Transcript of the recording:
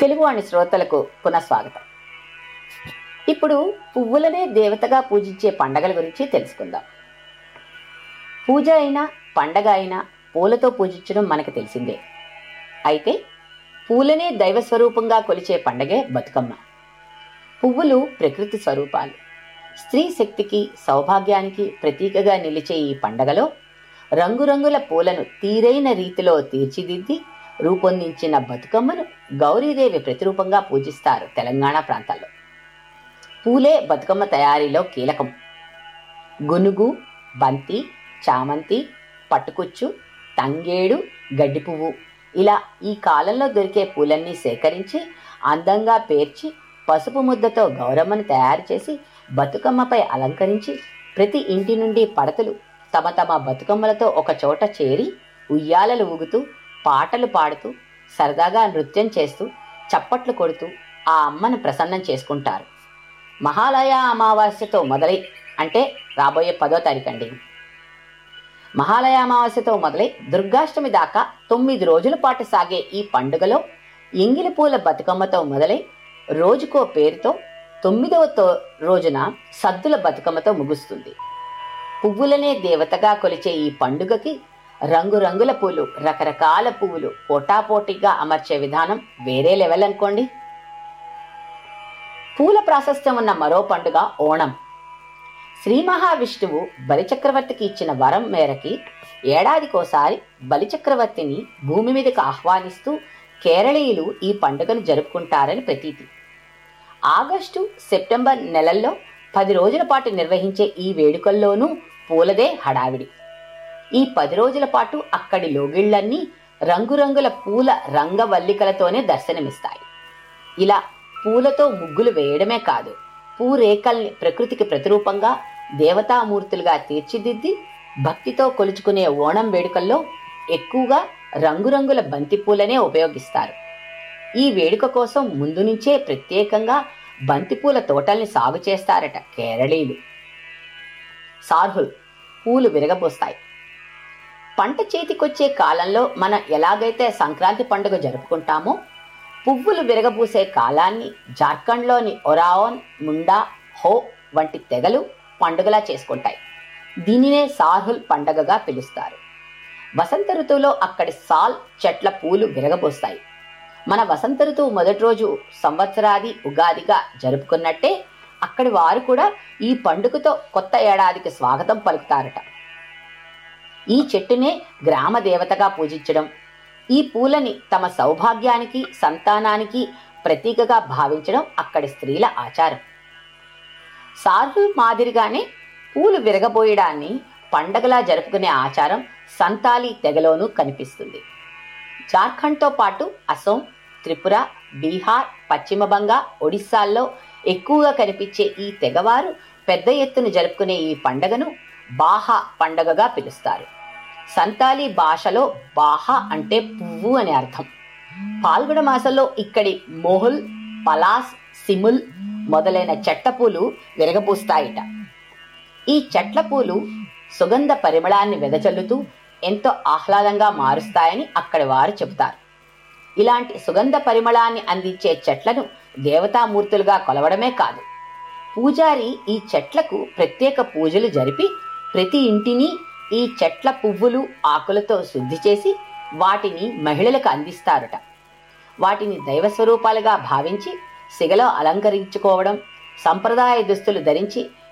తెలుగువాణి శ్రోతలకు పునఃస్వాగతం ఇప్పుడు పువ్వులనే దేవతగా పూజించే పండగల గురించి తెలుసుకుందాం పూజ అయినా పండగ అయినా పూలతో పూజించడం మనకు తెలిసిందే అయితే పూలనే దైవ స్వరూపంగా కొలిచే పండగే బతుకమ్మ పువ్వులు ప్రకృతి స్వరూపాలు స్త్రీ శక్తికి సౌభాగ్యానికి ప్రతీకగా నిలిచే ఈ పండగలో రంగురంగుల పూలను తీరైన రీతిలో తీర్చిదిద్ది రూపొందించిన బతుకమ్మను గౌరీదేవి ప్రతిరూపంగా పూజిస్తారు తెలంగాణ ప్రాంతాల్లో పూలే బతుకమ్మ తయారీలో కీలకం గునుగు బంతి చామంతి పట్టుకుచ్చు తంగేడు గడ్డి పువ్వు ఇలా ఈ కాలంలో దొరికే పూలన్నీ సేకరించి అందంగా పేర్చి పసుపు ముద్దతో గౌరమ్మను తయారు చేసి బతుకమ్మపై అలంకరించి ప్రతి ఇంటి నుండి పడతలు తమ తమ బతుకమ్మలతో ఒక చోట చేరి ఉయ్యాలలు ఊగుతూ పాటలు పాడుతూ సరదాగా నృత్యం చేస్తూ చప్పట్లు కొడుతూ ఆ అమ్మను ప్రసన్నం చేసుకుంటారు మహాలయ అమావాస్యతో మొదలై అంటే రాబోయే పదో తారీఖు అండి మహాలయ అమావాస్యతో మొదలై దుర్గాష్టమి దాకా తొమ్మిది రోజుల పాటు సాగే ఈ పండుగలో ఎంగిలి పూల బతుకమ్మతో మొదలై రోజుకో పేరుతో తొమ్మిదవ తో- రోజున సద్దుల బతుకమ్మతో ముగుస్తుంది పువ్వులనే దేవతగా కొలిచే ఈ పండుగకి రంగురంగుల పూలు రకరకాల పువ్వులు పోటాపోటీగా అమర్చే విధానం వేరే లెవెల్ అనుకోండి పూల ప్రాశస్త్యం ఉన్న మరో పండుగ ఓణం శ్రీ మహావిష్ణువు బలిచక్రవర్తికి ఇచ్చిన వరం మేరకి ఏడాదికోసారి బలిచక్రవర్తిని భూమి మీదకి ఆహ్వానిస్తూ కేరళీయులు ఈ పండుగను జరుపుకుంటారని ప్రతీతి ఆగస్టు సెప్టెంబర్ నెలల్లో పది రోజుల పాటు నిర్వహించే ఈ వేడుకల్లోనూ పూలదే హడావిడి ఈ పది రోజుల పాటు అక్కడి లోగిళ్లన్నీ రంగురంగుల పూల రంగవల్లికలతోనే దర్శనమిస్తాయి ఇలా పూలతో ముగ్గులు వేయడమే కాదు పూరేకల్ని ప్రకృతికి ప్రతిరూపంగా దేవతామూర్తులుగా తీర్చిదిద్ది భక్తితో కొలుచుకునే ఓణం వేడుకల్లో ఎక్కువగా రంగురంగుల బంతి పూలనే ఉపయోగిస్తారు ఈ వేడుక కోసం ముందు నుంచే ప్రత్యేకంగా బంతిపూల తోటల్ని సాగు చేస్తారట కేరళీయులు సార్హుల్ పూలు విరగబోస్తాయి పంట చేతికొచ్చే కాలంలో మనం ఎలాగైతే సంక్రాంతి పండుగ జరుపుకుంటామో పువ్వులు విరగబూసే కాలాన్ని జార్ఖండ్లోని ఒరావన్ ముండా హో వంటి తెగలు పండుగలా చేసుకుంటాయి దీనినే సార్హుల్ పండగగా పిలుస్తారు వసంత ఋతువులో అక్కడి సాల్ చెట్ల పూలు విరగబోస్తాయి మన వసంత ఋతువు మొదటి రోజు సంవత్సరాది ఉగాదిగా జరుపుకున్నట్టే అక్కడి వారు కూడా ఈ పండుగతో కొత్త ఏడాదికి స్వాగతం పలుకుతారట ఈ చెట్టునే గ్రామ దేవతగా పూజించడం ఈ పూలని తమ సౌభాగ్యానికి సంతానానికి ప్రతీకగా భావించడం అక్కడి స్త్రీల ఆచారం సార్హుల్ మాదిరిగానే పూలు విరగబోయడాన్ని పండగలా జరుపుకునే ఆచారం సంతాలి తెగలోనూ కనిపిస్తుంది జార్ఖండ్తో పాటు అసోం త్రిపుర బీహార్ పశ్చిమ బంగా ఒడిశాల్లో ఎక్కువగా కనిపించే ఈ తెగవారు పెద్ద ఎత్తున జరుపుకునే ఈ పండగను బాహా పండగగా పిలుస్తారు సంతాలీ భాషలో బాహా అంటే పువ్వు అని అర్థం పాల్గొన మాసంలో ఇక్కడి మోహుల్ పలాస్ సిముల్ మొదలైన చెట్ల పూలు విరగపూస్తాయిట ఈ చెట్ల పూలు సుగంధ పరిమళాన్ని వెదజల్లుతూ ఎంతో ఆహ్లాదంగా మారుస్తాయని అక్కడి వారు చెబుతారు ఇలాంటి సుగంధ పరిమళాన్ని అందించే చెట్లను దేవతామూర్తులుగా కొలవడమే కాదు పూజారి ఈ చెట్లకు ప్రత్యేక పూజలు జరిపి ప్రతి ఇంటిని ఈ చెట్ల పువ్వులు ఆకులతో శుద్ధి చేసి వాటిని మహిళలకు అందిస్తారట వాటిని దైవ స్వరూపాలుగా భావించి సిగలో అలంకరించుకోవడం సంప్రదాయ దుస్తులు ధరించి